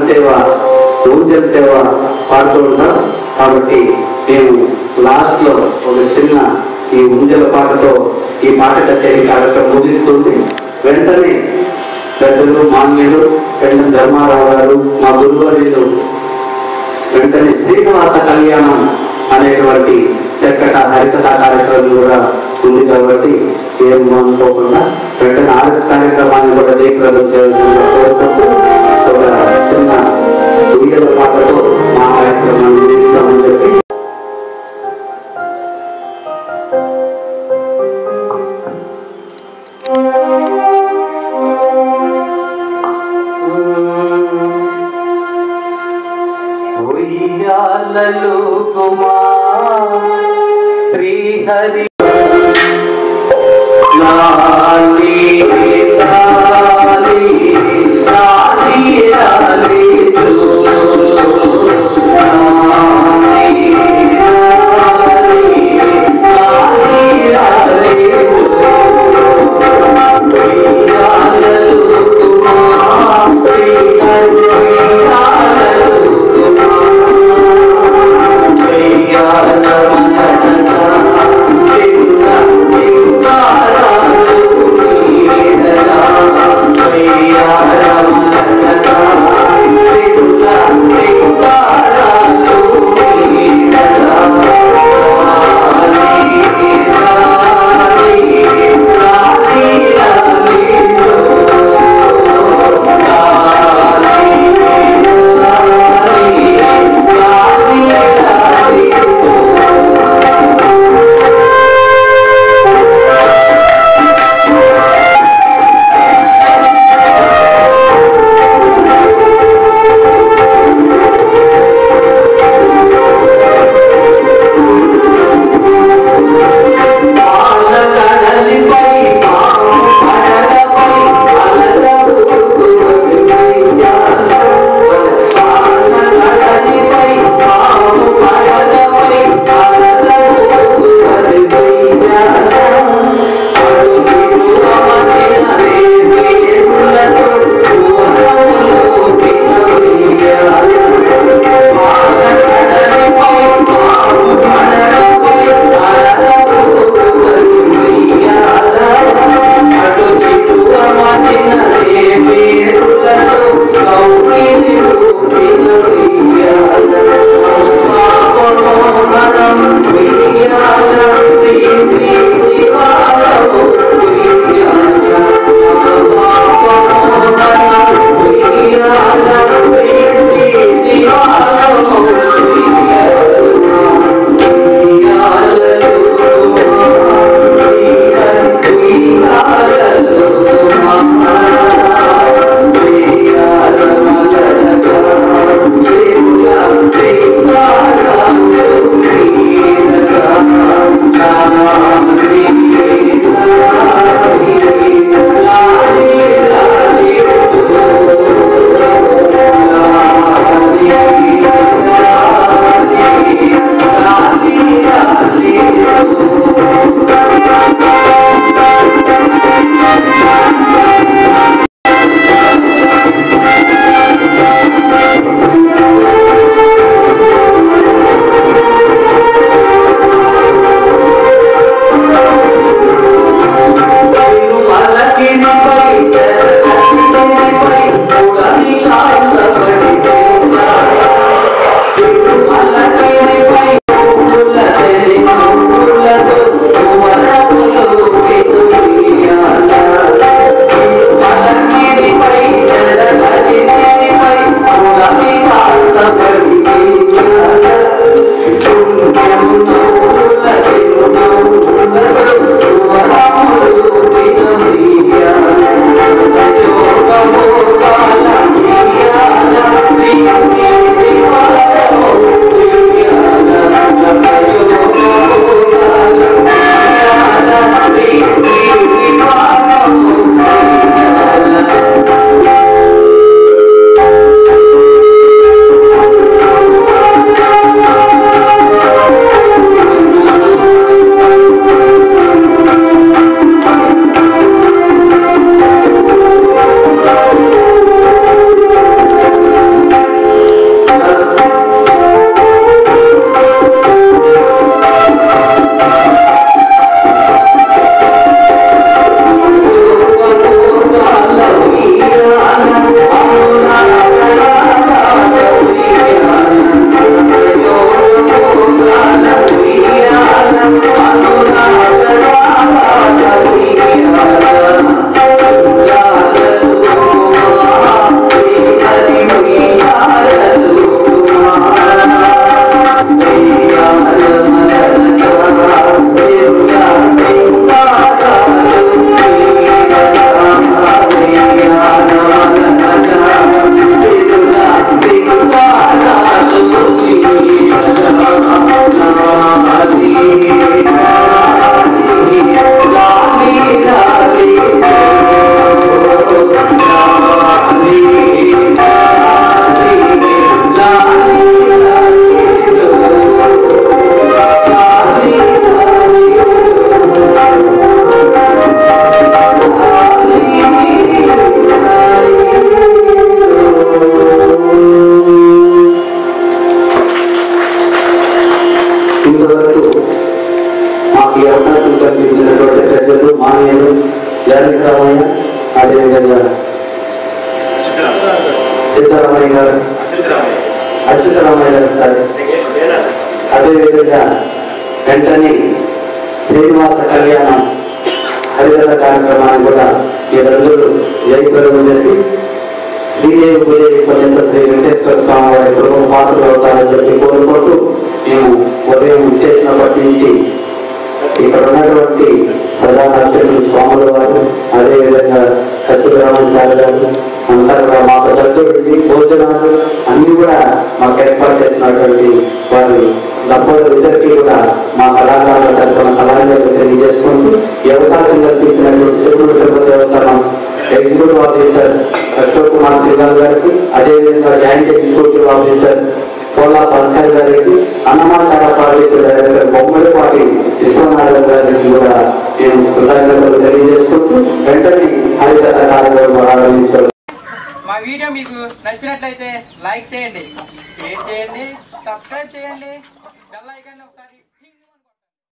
సేవ ఊంజల్ సేవ పాడుతూ ఉంటాం కాబట్టి నేను లాస్ట్ లో ఒక చిన్న ఈ ఊంజల పాటతో ఈ పాట కచేరీ కార్యక్రమం ముగిస్తుంది వెంటనే పెద్దలు మాన్యులు పెద్ద ధర్మారావు గారు మా గురువర్యులు వెంటనే శ్రీనివాస కళ్యాణం అనేటువంటి చక్కట హరికథా కార్యక్రమం కూడా ఉంది కాబట్టి ఏం అనుకోకుండా వెంటనే ఆ కార్యక్రమాన్ని కూడా జయప్రదం చేయాల్సిందిగా కోరుకుంటూ ఒక చిన్న ఉయ్యల పాటతో మా కార్యక్రమాన్ని ముగిస్తామని చెప్పి ఉయ్యాలలు కుమా శ్రీహరి లాలి లాలి లాలి లాలి జో. లాలి లాలి లాలి లాలి జో. ఉయ్యాలలు కుమా శ్రీహరి ఉయ్యాలలు కుమా ఉయ్యాల మాకు ఈ అవకాశం కల్పించినటువంటి పెద్దలు మాన్యులు జానకిరామయ్య అదేవిధంగా సీతారామయ్య గారు అచ్యుతరామయ్య గారు సార్ అదేవిధంగా వెంటనే శ్రీనివాస కళ్యాణం హరిహర కార్యక్రమాన్ని కూడా ఈ రంగులు జయప్రదం చేసి శ్రీదేవి పూజేశ్వర శ్రీ వెంకటేశ్వర స్వామి వారి కృప పాత్రలు అవుతారని చెప్పి కోరుకుంటూ మేము ఉదయం చేసినప్పటి నుంచి ఇక్కడ ఉన్నటువంటి ప్రధాన అర్చకులు స్వాముల వారు అదేవిధంగా సత్యరామసారి గారు అంతా కూడా మాకు దగ్గరుండి భోజనాలు అన్ని కూడా మాకు ఏర్పాటు చేసినటువంటి వారి దంపతులిద్దరికీ కూడా మా కళాకారుల తరఫున కళాకారులు తెలియజేసుకుంటూ ఈ అవకాశం కల్పించినటువంటి తిరుమల తిరుపతి దేవస్థానం ఎగ్జిక్యూటివ్ ఆఫీసర్ అశోక్ కుమార్ సింగల్ గారికి అదేవిధంగా joint executive officer Pola Bhaskar గారికి అన్నమాచార ప్రాజెక్టు డైరెక్టర్ బొమ్మలపాటి విశ్వనాథన్ గారికి కూడా నేను కృతజ్ఞతలు తెలియజేసుకుంటూ వెంటనే హరికథ కార్యక్రమం ప్రారంభించారు మా వీడియో మీకు నచ్చినట్లయితే లైక్ చేయండి షేర్ చేయండి సబ్స్క్రైబ్ చేయండి బెల్ ఐకాన్ ఒకసారి